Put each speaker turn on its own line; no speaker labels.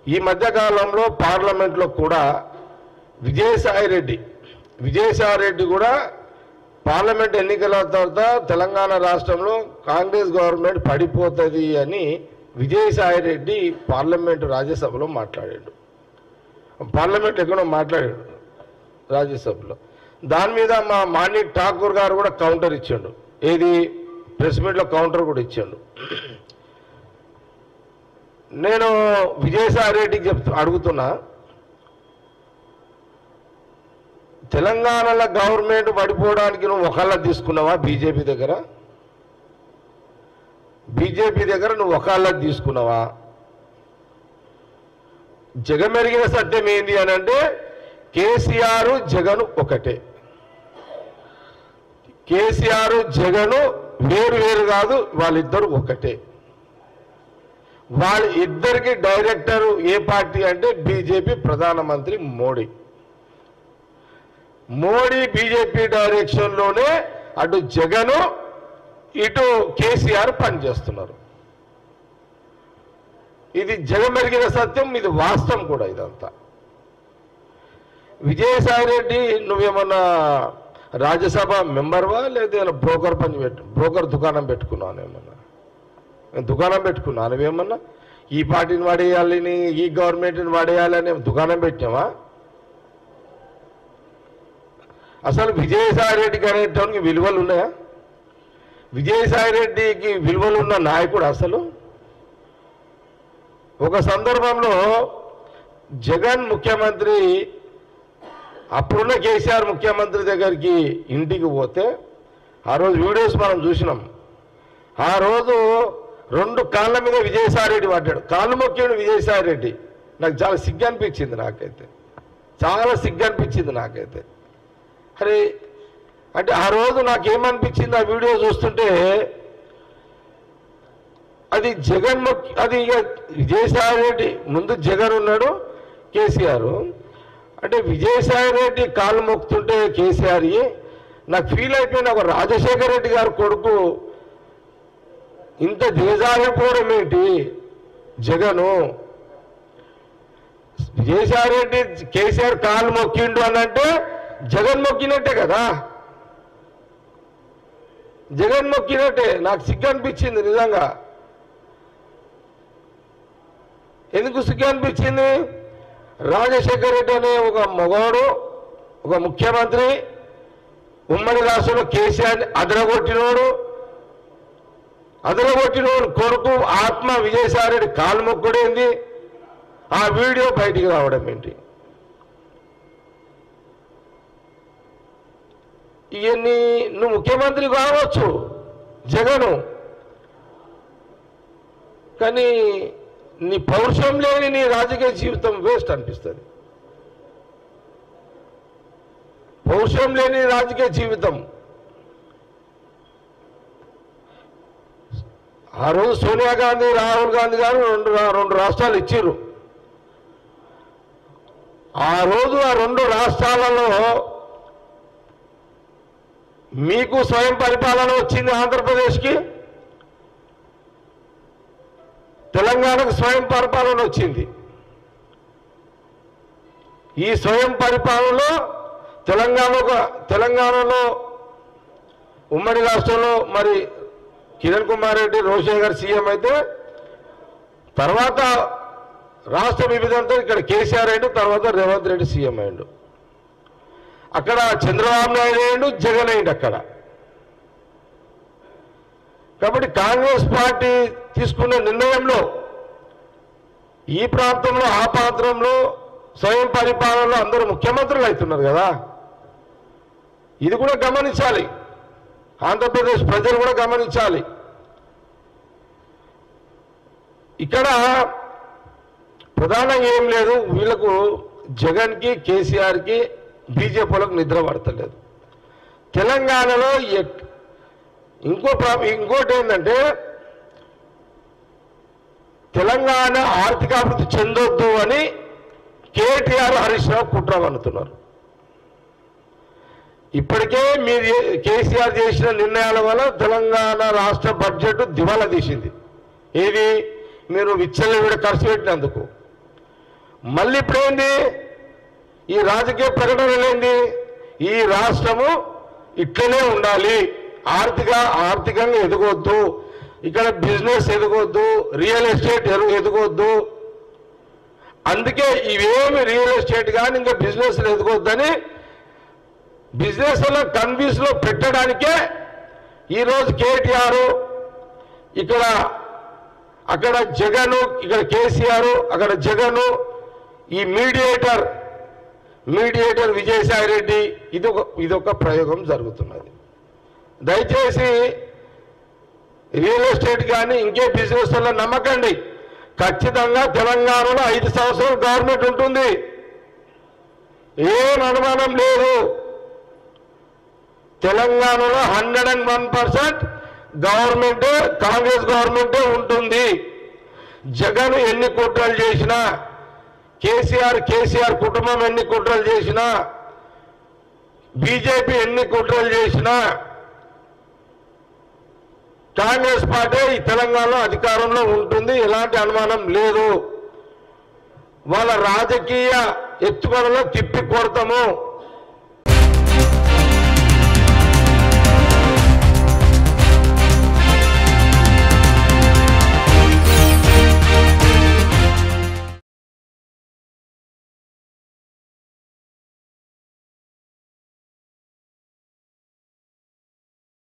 ఈ మధ్యకాలంలో పార్లమెంట్లో కూడా విజయసాయి రెడ్డి విజయసాయి రెడ్డి కూడా పార్లమెంట్ ఎన్నికల తర్వాత తెలంగాణ రాష్ట్రంలో కాంగ్రెస్ గవర్నమెంట్ పడిపోతుంది అని విజయసాయి రెడ్డి పార్లమెంట్ రాజ్యసభలో మాట్లాడాడు పార్లమెంట్ ఎక్కడో మాట్లాడాడు రాజ్యసభలో దాని మీద మా మాణిక్ ఠాకూర్ గారు కూడా కౌంటర్ ఇచ్చాడు ఏది ప్రెస్ మీట్లో కౌంటర్ కూడా ఇచ్చాడు నేను విజయసాయి రెడ్డికి చెప్తూ అడుగుతున్నా తెలంగాణలో గవర్నమెంట్ పడిపోవడానికి నువ్వు ఒకళ్ళ తీసుకున్నావా బీజేపీ దగ్గర బీజేపీ దగ్గర నువ్వు ఒకళ్ళ తీసుకున్నావా జగమెరిగిన సత్యం ఏంది అని అంటే కేసీఆర్ జగన్ ఒకటే కేసీఆర్ జగన్ వేరు వేరు కాదు వాళ్ళిద్దరు ఒకటే వాళ్ళ ఇద్దరికి డైరెక్టర్ ఏ పార్టీ అంటే బీజేపీ ప్రధానమంత్రి మోడీ మోడీ బీజేపీ డైరెక్షన్లోనే అటు జగన్ ఇటు కేసీఆర్ పనిచేస్తున్నారు ఇది జగమెరిగిన సత్యం ఇది వాస్తవం కూడా ఇదంతా విజయసాయి రెడ్డి నువ్వేమన్నా రాజ్యసభ మెంబర్వా లేదా బ్రోకర్ పని పెట్టు బ్రోకర్ దుకాణం పెట్టుకున్నావు ఏమన్నా నేను దుకాణం పెట్టుకున్నాను నువ్వేమన్నా ఈ పార్టీని వాడేయాలని ఈ గవర్నమెంట్ని వాడేయాలని దుకాణం పెట్టావా అసలు విజయసాయి రెడ్డికి అనేటానికి విలువలు ఉన్నాయా విజయసాయి రెడ్డికి విలువలు ఉన్న నాయకుడు అసలు ఒక సందర్భంలో జగన్ ముఖ్యమంత్రి అప్పుడున్న కేసీఆర్ ముఖ్యమంత్రి దగ్గరికి ఇంటికి పోతే ఆ రోజు వీడియోస్ మనం చూసినాం ఆ రోజు రెండు కాళ్ళ మీద విజయసాయి రెడ్డి పడ్డాడు కాళ్ళు మొక్కాడు విజయసాయి రెడ్డి నాకు చాలా సిగ్గు అనిపించింది నాకైతే చాలా సిగ్గు అనిపించింది నాకైతే అరే అంటే ఆ రోజు నాకేమనిపించింది ఆ వీడియో చూస్తుంటే అది జగన్ మొక్కి అది ఇక విజయసాయి రెడ్డి ముందు జగన్ ఉన్నాడు కేసీఆర్ అంటే విజయసాయి రెడ్డి కాళ్ళు మొక్కుతుంటే కేసీఆర్ నాకు ఫీల్ అయిపోయిన ఒక రాజశేఖర రెడ్డి గారి కొడుకు ఇంత దిగజారిపోవడం ఏంటి జగను విజయసాయి రెడ్డి కేసీఆర్ కాళ్ళు మొక్కిండు అని అంటే జగన్ మొక్కినట్టే కదా జగన్ మొక్కినట్టే నాకు సిగ్గు అనిపించింది నిజంగా ఎందుకు సిగ్గు అనిపించింది రాజశేఖర రెడ్డి అనే ఒక మగవాడు ఒక ముఖ్యమంత్రి ఉమ్మడి రాష్ట్రంలో కేసీఆర్ని అదరగొట్టినోడు అదరగొట్టినోడు కొడుకు ఆత్మ విజయసాయి రెడ్డి కాలు మొక్కుడేంది ఆ వీడియో బయటికి రావడం ఏంటి ఇవన్నీ నువ్వు ముఖ్యమంత్రి కావచ్చు జగను కానీ నీ పౌరుషం లేని నీ రాజకీయ జీవితం వేస్ట్ అనిపిస్తుంది పౌరుషం లేని రాజకీయ జీవితం ఆ రోజు సోనియా గాంధీ రాహుల్ గాంధీ గారు రెండు రా- రెండు రాష్ట్రాలు ఇచ్చిర్రు ఆ రోజు ఆ రెండు రాష్ట్రాలలో మీకు స్వయం పరిపాలన వచ్చింది ఆంధ్రప్రదేశ్కి తెలంగాణకు స్వయం పరిపాలన వచ్చింది ఈ స్వయం పరిపాలనలో తెలంగాణలో తెలంగాణలో ఉమ్మడి రాష్ట్రంలో మరి కిరణ్ కుమార్ రెడ్డి రోషయ్య గారు సీఎం అయితే తర్వాత రాష్ట్ర విభజనతో ఇక్కడ కేసీఆర్ అయ్యిండు తర్వాత రేవంత్ రెడ్డి సీఎం అయ్యిండు అక్కడ చంద్రబాబు నాయుడు అయ్యిండు జగన్ అయ్యిండు అక్కడ కాబట్టి కాంగ్రెస్ పార్టీ తీసుకున్న నిర్ణయంలో ఈ ప్రాంతంలో ఆ ప్రాంతంలో స్వయం పరిపాలనలో అందరూ ముఖ్యమంత్రులు అవుతున్నారు కదా ఇది కూడా గమనించాలి ఆంధ్రప్రదేశ్ ప్రజలు కూడా గమనించాలి ఇక్కడ ప్రధానంగా ఏం లేదు వీళ్ళకు జగన్కి కేసీఆర్కి బీజేపీలకు నిద్ర పడతలేదు తెలంగాణలో ఎక్- ఇంకో ప్రా- ఇంకోటి ఏంటంటే తెలంగాణ ఆర్థికాభివృద్ధి చెందొద్దు అని కేటీఆర్ హరీష్ రావు కుట్ర పన్నుతున్నారు ఇప్పటికే మీరు ఏ- కేసీఆర్ చేసిన నిర్ణయాల వల్ల తెలంగాణ రాష్ట్ర బడ్జెట్ దివాలా తీసింది ఏది మీరు విచ్చలవిడ ఖర్చు పెట్టినందుకు మళ్ళీ ఇప్పుడేంది ఈ రాజకీయ ప్రకటనలు ఏంది ఈ రాష్ట్రము ఇట్లనే ఉండాలి ఆర్థిక ఆర్థికంగా ఎదగొద్దు ఇక్కడ బిజినెస్ ఎదగొద్దు రియల్ ఎస్టేట్ ఎరు- ఎదగొద్దు అందుకే ఇవేమి రియల్ ఎస్టేట్ కానీ ఇంకా బిజినెస్ ఎదగొద్దని బిజినెస్ లో కన్ఫ్యూజ్ లో పెట్టడానికే ఈరోజు కేటీఆర్ ఇక్కడ అక్కడ జగన్ ఇక్కడ కేసీఆర్ అక్కడ జగన్ ఈ మీడియేటర్ మీడియేటర్ విజయసాయి రెడ్డి ఇది ఒక ఇదొక ప్రయోగం జరుగుతున్నది దయచేసి రియల్ ఎస్టేట్ కానీ ఇంకే బిజినెస్ వల్ల నమ్మకండి ఖచ్చితంగా తెలంగాణలో ఐదు సంవత్సరాలు గవర్నమెంట్ ఉంటుంది ఏం అనుమానం లేదు తెలంగాణలో hundred and one percent government Congress గవర్నమెంటే ఉంటుంది జగన్ ఎన్ని కుట్రలు చేసినా కేసీఆర్ కేసీఆర్ కుటుంబం ఎన్ని కుట్రలు చేసినా బీజేపీ ఎన్ని కుట్రలు చేసినా కాంగ్రెస్ పార్టీ ఈ తెలంగాణలో అధికారంలో ఉంటుంది ఎలాంటి అనుమానం లేదు వాళ్ళ రాజకీయ ఎత్తుగడలో తిప్పి కొడతాము